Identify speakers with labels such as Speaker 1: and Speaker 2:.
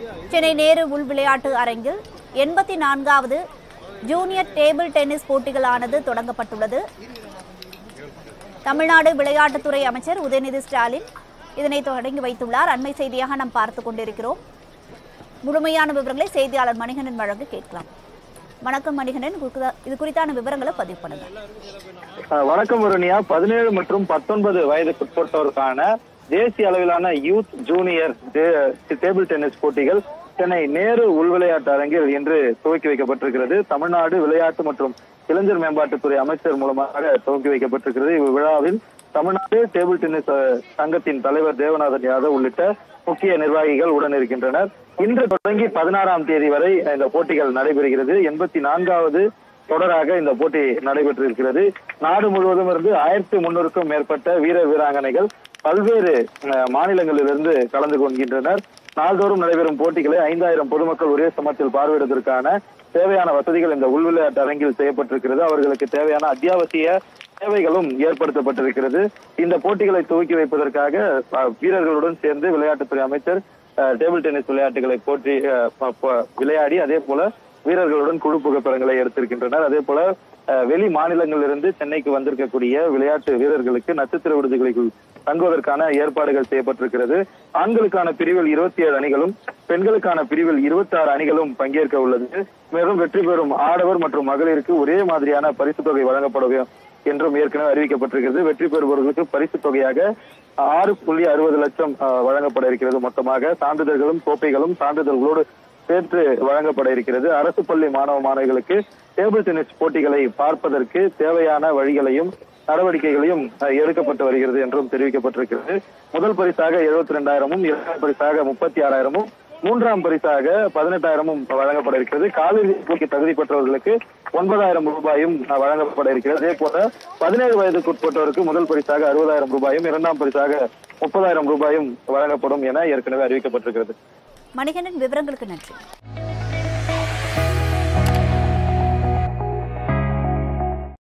Speaker 1: சென்னை நேரு உள் விளையாட்டு அரங்கில் எண்பத்தி நான்காவது ஜூனியர் டேபிள் டென்னிஸ் போட்டிகளானது தொடங்கப்பட்டுள்ளது தமிழ்நாடு விளையாட்டுத்துறை அமைச்சர் உதயநிதி ஸ்டாலின் இதனை தொடங்கி வைத்துள்ளார் அண்மை செய்தியாக நாம் பார்த்து கொண்டிருக்கிறோம் முழுமையான விவரங்களை செய்தியாளர் மணிகண்டன் வழங்க கேட்கலாம் வணக்கம் மணிகண்டன் குறுக்கு- இது குறித்தான விவரங்களை பதிவு பண்ணுங்க
Speaker 2: அஹ் வணக்கம் வருணியா பதினேழு மற்றும் பத்தொன்பது வயதுக்குட்பட்டோருக்கான தேசிய அளவிலான youth junior ta- table tennis போட்டிகள் சென்னை நேரு உள் விளையாட்டு அரங்கில் இன்று துவக்கி வைக்கப்பட்டிருக்கிறது தமிழ்நாடு விளையாட்டு மற்றும் இளைஞர் மேம்பாட்டுத்துறை அமைச்சர் மூலமாக துவக்கி வைக்கப்பட்டிருக்கிறது இவ்விழாவில் தமிழ்நாடு டேபிள் டென்னிஸ் அஹ், சங்கத்தின் தலைவர் தேவநாதன் யாதவ் உள்ளிட்ட முக்கிய நிர்வாகிகள் உடன் இருக்கின்றனர் இன்று தொடங்கி பதினாறாம் தேதி வரை இந்த போட்டிகள் நடைபெறுகிறது எண்பத்தி நான்காவது தொடராக இந்த போட்டி நடைபெற்றிருக்கிறது நாடு முழுவதும் இருந்து ஆயிரத்தி முன்னூறுக்கும் மேற்பட்ட வீர வீராங்கனைகள் பல்வேறு அஹ், மாநிலங்களிலிருந்து கலந்து கொள்கின்றனர் நாள்தோறும் நடைபெறும் போட்டிகளை ஐந்தாயிரம் பொதுமக்கள் ஒரே சமத்தில் பார்வையிடுவதற்கான தேவையான வசதிகள் இந்த உள் விளையாட்டு அரங்கில் செய்யப்பட்டிருக்கிறது அவர்களுக்கு தேவையான அத்தியாவசிய தேவைகளும் ஏற்படுத்தப்பட்டிருக்கிறது இந்த போட்டிகளை துவக்கி வைப்பதற்காக அஹ், வீரர்களுடன் சேர்ந்து விளையாட்டுத்துறை அமைச்சர் அஹ், டேபிள் டென்னிஸ் விளையாட்டுகளை போற்றி அஹ், ப- ப- விளையாடி அதே போல வீரர்களுடன் குழு புகைப்படங்களை எடுத்திருக்கின்றனர் அதே போல அஹ், வெளி மாநிலங்களிலிருந்து சென்னைக்கு வந்திருக்கக்கூடிய விளையாட்டு வீரர்களுக்கு நட்சத்திர விருதுகளுக்கு தங்குவதற்கான ஏற்பாடுகள் செய்யப்பட்டிருக்கிறது ஆண்களுக்கான பிரிவில் இருபத்தி ஏழு அணிகளும் பெண்களுக்கான பிரிவில் இருபத்தி ஆறு அணிகளும் பங்கேற்க உள்ளது மேலும் வெற்றி பெறும் ஆடவர் மற்றும் மகளிருக்கு ஒரே மாதிரியான பரிசு தொகை வழங்கப்படும் என்றும் ஏற்கனவே அறிவிக்கப்பட்டிருக்கிறது வெற்றி பெறுபவர்களுக்கு பரிசு தொகையாக ஆறு புள்ளி அறுபது லட்சம் அஹ், வழங்கப்பட இருக்கிறது மொத்தமாக சான்றிதழ்களும் கோப்பைகளும் சான்றிதழ்களோடு சேர்த்து வழங்கப்பட இருக்கிறது அரசு பள்ளி மாணவ மாணவிகளுக்கு டேபிள் டென்னிஸ் போட்டிகளை பார்ப்பதற்கு தேவையான வழிகளையும் நடவடிக்கைகளையும் அஹ், எடுக்கப்பட்டு வருகிறது என்றும் தெரிவிக்கப்பட்டிருக்கிறது முதல் பரிசாக எழுபத்தி ரெண்டாயிரமும் இரண்டாம் பரிசாக முப்பத்தி ஆறாயிரமும் மூன்றாம் பரிசாக பதினெட்டாயிரமும் வழங்கப்பட இருக்கிறது காலிறுதி போட்டி தகுதி பெற்றவர்களுக்கு ஒன்பதாயிரம் ரூபாயும் அஹ், வழங்கப்பட இருக்கிறது அதே போல பதினேழு வயதுக்குட்பட்டோருக்கு முதல் பரிசாக அறுபதாயிரம் ரூபாயும் இரண்டாம் பரிசாக முப்பதாயிரம் ரூபாயும் வழங்கப்படும் என ஏற்கனவே அறிவிக்கப்பட்டிருக்கிறது
Speaker 1: மணிகண்டன் விவரங்களுக்கு நன்றி